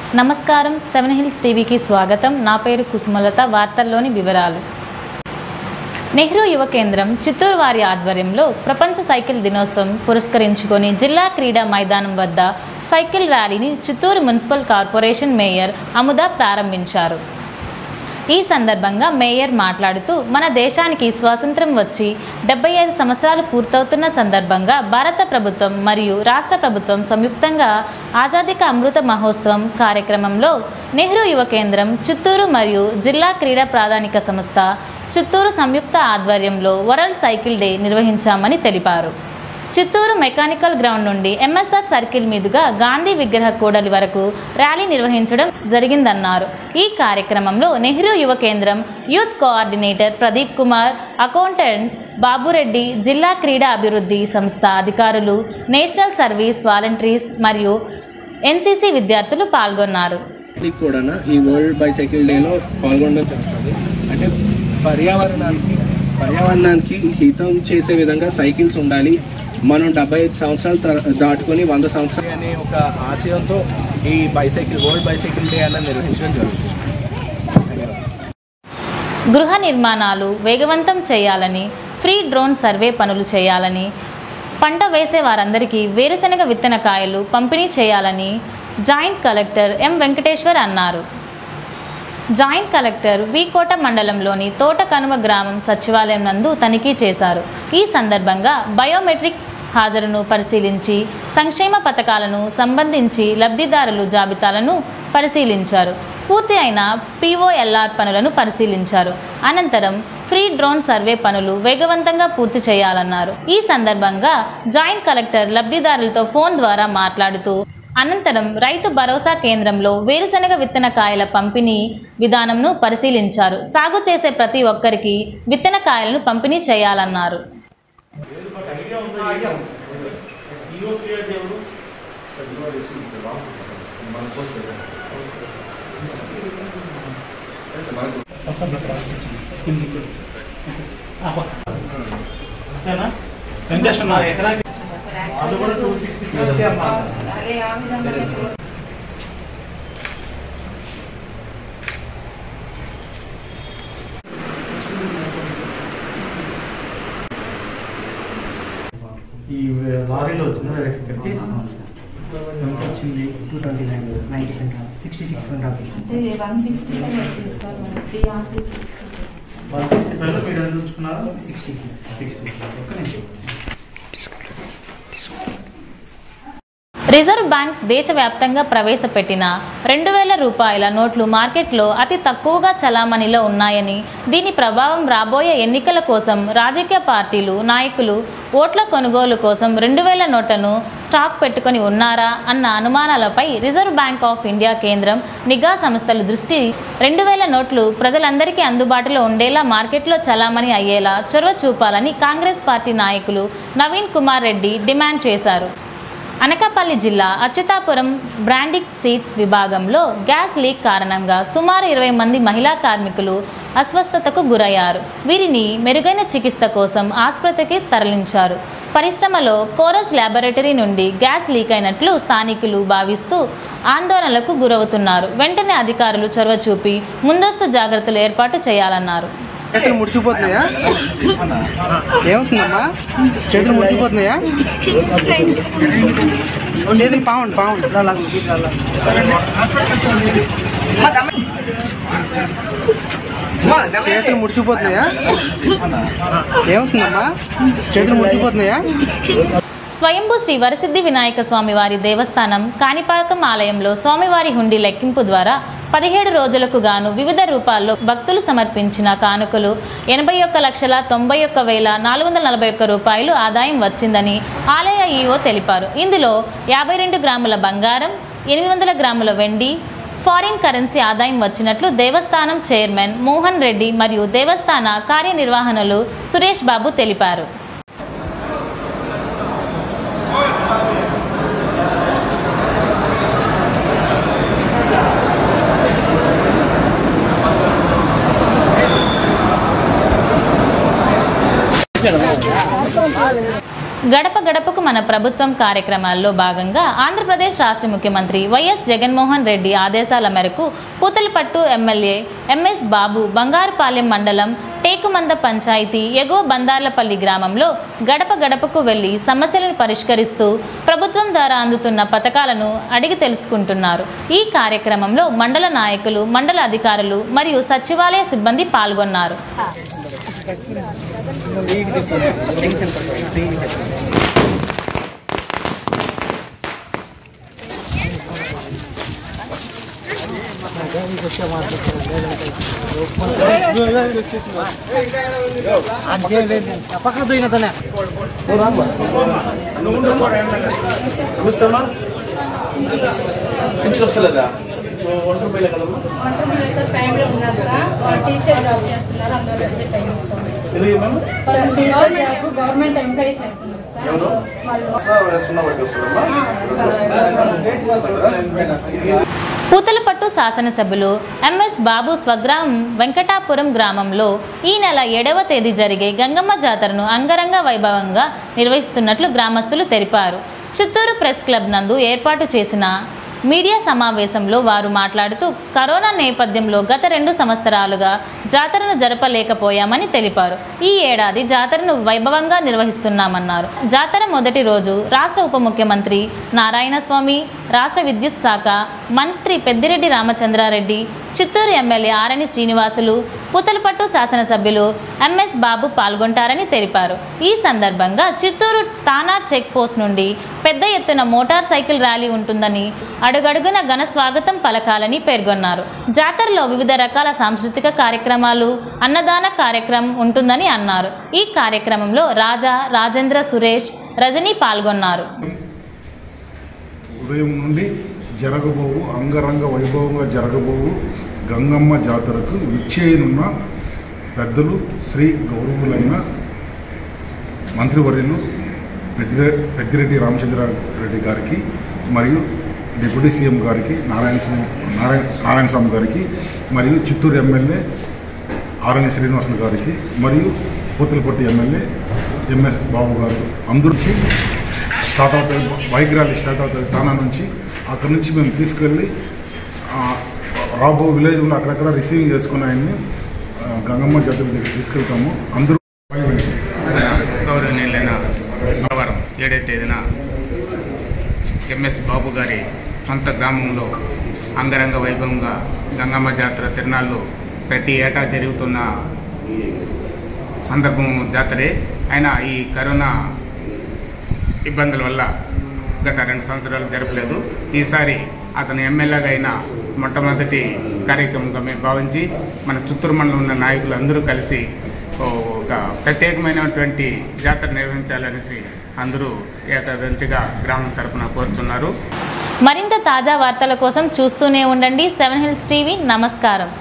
నమస్కారం seven hills టీవీకి స్వాగతం నా పేరు కుసుమలత వార్తల్లోని వివరాలు నెహ్రూ యువ కేంద్రం చిత్తూరు వారి ఆధ్వర్యంలో ప్రపంచ సైకిల్ దినోత్సవం పురస్కరించుకొని జిల్లా క్రీడా మైదానం వద్ద సైకిల్ ర్యాలీని Chittoor municipal corporation mayor Amudha ప్రారంభించారు ఈ సందర్భంగా మేయర్ మాట్లాడుతూ మన దేశానికి స్వాతంత్రం వచ్చి డెబ్బై ఐదు సంవత్సరాలు పూర్తవుతున్న సందర్భంగా భారత ప్రభుత్వం మరియు రాష్ట్ర ప్రభుత్వం సంయుక్తంగా ఆజాదీక అమృత మహోత్సవం కార్యక్రమంలో నెహ్రూ యువ కేంద్రం చిత్తూరు మరియు జిల్లా క్రీడా ప్రాధానిక సంస్థ చిత్తూరు సంయుక్త ఆధ్వర్యంలో వరల్డ్ సైకిల్ డే నిర్వహించామని తెలిపారు చిత్తూరు మెకానికల్ గ్రౌండ్ నుండి ఎంఎస్ఆర్ సర్కిల్ మీదుగా గాంధీ విగ్రహ కూడలి వరకు ర్యాలీ నిర్వహించడం జరిగిందన్నారు ఈ కార్యక్రమంలో Nehru Yuva Kendram youth coordinator Pradeep Kumar accountant Babu Reddy జిల్లా క్రీడా అభివృద్ధి సంస్థ అధికారులు నేషనల్ సర్వీస్ వాలంటీర్స్ మరియు ఎన్సీసీ విద్యార్థులు పాల్గొన్నారు ఇది కూడా ఈ వరల్డ్ బైసైకిల్ డేలో పాల్గొనడం జరుగుతుంది అంటే పర్యావరణానికి పర్యావరణానికి హితం చేసే విధంగా సైకిల్స్ ఉండాలి మనం డెబ్బై ఐదు సంవత్సరాలు త- దాటుకొని వంద సంవత్సరాలు అనే ఒక ఆశయంతో ఈ బైసైకిల్ వరల్డ్ బైసైకిల్ డే అన్న నిర్వహించడం జరుగుతుంది గృహ నిర్మాణాలు వేగవంతం చేయాలని ఫ్రీ డ్రోన్ సర్వే పనులు చేయాలని పంట వేసే వారందరికీ వేరుశనగ విత్తన కాయలు పంపిణీ చేయాలని జాయింట్ కలెక్టర్ ఎం వెంకటేశ్వర్ అన్నారు జాయింట్ కలెక్టర్ వీకోట మండలంలోని తోట కనుమ గ్రామం సచివాలయం నందు తనిఖీ చేశారు ఈ సందర్భంగా బయోమెట్రిక్ హాజరును పరిశీలించి సంక్షేమ పథకాలను సంబంధించి లబ్ధిదారులు జాబితాలను పరిశీలించారు పూర్తి అయిన పీఓఎల్ఆర్ పనులను పరిశీలించారు అనంతరం ఫ్రీ డ్రోన్ సర్వే పనులు వేగవంతంగా పూర్తి చేయాలన్నారు ఈ సందర్భంగా జాయింట్ కలెక్టర్ లబ్ధిదారులతో ఫోన్ ద్వారా మాట్లాడుతూ అనంతరం రైతు భరోసా కేంద్రంలో వేరుశనగ విత్తన కాయల పంపిణీ విధానంను పరిశీలించారు సాగు చేసే ప్రతి ఒక్కరికి విత్తన కాయలను పంపిణీ చేయాలన్నారు వెంకటేశ్వర నా ఎకరాకి అది కూడా టూ సిక్స్టీ ఫిఫ్టీ అమ్మా ఈ లారీలో వచ్చిన పెట్టి ఎంత వచ్చింది two twenty nine ninety center sixty six center one sixty వచ్చింది సార్ మనకి త్రీ ఆఫ్ వన్ సిక్స్టీ ఫైవ్లో మీరు ఎంత ఉంచుకున్నారు సిక్స్టీ సిక్స్ సిక్స్టీ ఒక్క నిమిషం రిజర్వ్ బ్యాంక్ దేశవ్యాప్తంగా ప్రవేశపెట్టిన రెండు వేల రూపాయల నోట్లు మార్కెట్లో అతి తక్కువగా చలామణిలో ఉన్నాయని దీని ప్రభావం రాబోయే ఎన్నికల కోసం రాజకీయ పార్టీలు నాయకులు ఓట్ల కొనుగోలు కోసం రెండు వేల నోట్లను స్టాక్ పెట్టుకొని ఉన్నారా అన్న అనుమానాలపై రిజర్వ్ బ్యాంక్ ఆఫ్ ఇండియా కేంద్రం నిఘా సంస్థల దృష్టి రెండు వేల నోట్లు ప్రజలందరికీ అందుబాటులో ఉండేలా మార్కెట్లో చలామణి అయ్యేలా చొరవ చూపాలని కాంగ్రెస్ పార్టీ నాయకులు నవీన్ కుమార్ రెడ్డి డిమాండ్ చేశారు అనకాపల్లి జిల్లా అచ్యుతాపురం బ్రాండిక్ సీట్స్ విభాగంలో గ్యాస్ లీక్ కారణంగా సుమారు ఇరవై మంది మహిళా కార్మికులు అస్వస్థతకు గురయ్యారు వీరిని మెరుగైన చికిత్స కోసం ఆసుపత్రికి తరలించారు పరిశ్రమలో కోరస్ ల్యాబొరేటరీ నుండి గ్యాస్ లీక్ అయినట్లు స్థానికులు భావిస్తూ ఆందోళనలకు గురవుతున్నారు వెంటనే అధికారులు చొరవ చూపి ముందస్తు జాగ్రత్తలు ఏర్పాటు చేయాలన్నారు చేతులు ముడిచిపోతున్నాయా ఏమవుతుందమ్మా చేతులు ముడిచిపోతున్నాయా చేతులు పావండి పావండి చేతులు ముడిచిపోతున్నాయా ఏమవుతుందమ్మా చేతులు ముడిచిపోతున్నాయా స్వయంభూ శ్రీ వరసిద్ధి వినాయక స్వామి వారి దేవస్థానం కాణిపాకం ఆలయంలో స్వామివారి హుండీ లెక్కింపు ద్వారా పదిహేడు రోజులకు గాను వివిధ రూపాల్లో భక్తులు సమర్పించిన కానుకలు ఎనభై ఒక్క లక్షల తొంభై ఒక్క వేల నాలుగు వందల నలభై ఒక్క రూపాయలు ఆదాయం వచ్చిందని ఆలయ ఈఓ తెలిపారు ఇందులో యాభై రెండు గ్రాముల బంగారం ఎనిమిది వందల గ్రాముల వెండి ఫారిన్ కరెన్సీ ఆదాయం వచ్చినట్లు దేవస్థానం చైర్మన్ మోహన్ రెడ్డి మరియు దేవస్థాన కార్యనిర్వహణలు సురేష్ బాబు తెలిపారు గడప గడపకు మన ప్రభుత్వం కార్యక్రమాల్లో భాగంగా ఆంధ్రప్రదేశ్ రాష్ట్ర ముఖ్యమంత్రి వైఎస్ జగన్మోహన్ రెడ్డి ఆదేశాల మేరకు పూతలపట్టు ఎమ్మెల్యే ఎంఎస్ బాబు బంగారుపాలెం మండలం టేకుమంద పంచాయతీ ఎగువ బందార్లపల్లి గ్రామంలో గడప గడపకు వెళ్లి సమస్యలను పరిష్కరిస్తూ ప్రభుత్వం ద్వారా అందుతున్న పథకాలను అడిగి తెలుసుకుంటున్నారు ఈ కార్యక్రమంలో మండల నాయకులు మండల అధికారులు మరియు సచివాలయ సిబ్బంది పాల్గొన్నారు నమస్తేమ్మా ఇంటికి వస్తలేదా ఒంటరి రూపాయలే కదమ్మా వంటలు సార్ ఫ్యామిలీ ఉన్నారు సార్ వాళ్ళు టీచర్ జాబ్ చేస్తున్నారు అందువల్ల రిజెక్ట్ అయ్యింది ఎందుకు ma'am sir teacher job government employee చేస్తున్నారు సార్ ఎవరు వాళ్ళు సున్నా వడ్డీ వస్తుందమ్మా పూతలపట్టు శాసనసభ్యులు ఎంఎస్ బాబు స్వగ్రామం వెంకటాపురం గ్రామంలో ఈ నెల ఏడవ తేదీ జరిగే గంగమ్మ జాతరను అంగరంగ వైభవంగా నిర్వహిస్తున్నట్లు గ్రామస్తులు తెలిపారు చిత్తూరు ప్రెస్ క్లబ్ నందు ఏర్పాటు చేసిన మీడియా సమావేశంలో వారు మాట్లాడుతూ కరోనా నేపథ్యంలో గత రెండు సంవత్సరాలుగా జాతరను జరపలేకపోయామని తెలిపారు ఈ ఏడాది జాతరను వైభవంగా నిర్వహిస్తున్నామన్నారు జాతర మొదటి రోజు రాష్ట్ర ఉప ముఖ్యమంత్రి నారాయణస్వామి రాష్ట్ర విద్యుత్ శాఖ మంత్రి పెద్దిరెడ్డి రామచంద్రారెడ్డి చిత్తూరు ఎమ్మెల్యే ఆరణి శ్రీనివాసులు పుతలపట్టు శాసనసభ్యులు ఎంఎస్ బాబు పాల్గొంటారని తెలిపారు ఈ సందర్భంగా చిత్తూరు టానా చెక్ పోస్ట్ నుండి పెద్ద ఎత్తున మోటార్ సైకిల్ ర్యాలీ ఉంటుందని అడుగడుగున ఘన స్వాగతం పలకాలని పేర్కొన్నారు జాతరలో వివిధ రకాల సాంస్కృతిక కార్యక్రమాలు అన్నదాన కార్యక్రమం ఉంటుందని అన్నారు ఈ కార్యక్రమంలో రాజా రాజేంద్ర సురేష్ రజనీ పాల్గొన్నారు ఉదయం నుండి జరగబోవు అంగరంగ వైభవంగా జరగబోవు గంగమ్మ జాతరకు విచ్చేయనున్న పెద్దలు శ్రీ గౌరవులైన మంత్రివర్యులు పెద్దిరె పెద్దిరెడ్డి రామచంద్రారెడ్డి గారికి మరియు డిప్యూటీ సీఎం గారికి నారాయణ స్వామి నారాయణ నారాయణ స్వామి గారికి మరియు చిత్తూరు ఎమ్మెల్యే ఆరణి శ్రీనివాసులు గారికి మరియు పూతలపట్టి ఎమ్మెల్యే ఎంఎస్ బాబు గారు అందరూ వచ్చి స్టార్ట్ అవుతుంది బైక్ ర్యాలీ స్టార్ట్ అవుతుంది టానా నుంచి అక్కడ నుంచి మేము తీసుకెళ్ళి ఆ, రాబో విలేజ్లో అక్కడక్కడ రిసీవింగ్ చేసుకుని ఆయన్ని ఆ, గంగమ్మ జాతర దగ్గర తీసుకెళ్తాము అందరూ గౌరవనీయులైన మంగళవారం ఏడవ తేదీన ఎంఎస్ బాబు గారి సొంత గ్రామంలో అంగరంగ వైభవంగా గంగమ్మ జాతర తిరునాళ్ళు ప్రతి ఏటా జరుగుతున్న సందర్భం జాతరే అయినా ఈ కరోనా ఇబ్బందుల వల్ల గత రెండు సంవత్సరాలు జరపలేదు ఈసారి అతను ఎమ్మెల్యేగా అయిన మొట్టమొదటి కార్యక్రమంగా మేము భావించి మన చిత్తూరు మండలం ఉన్న నాయకులు అందరూ కలిసి ఓ ఒక ప్రత్యేకమైనటువంటి జాతర నిర్వహించాలనేసి అందరూ ఏకదంతిగా గ్రామం తరపున కోరుతున్నారు మరింత తాజా వార్తల కోసం చూస్తూనే ఉండండి సెవెన్ హిల్స్ టీవీ నమస్కారం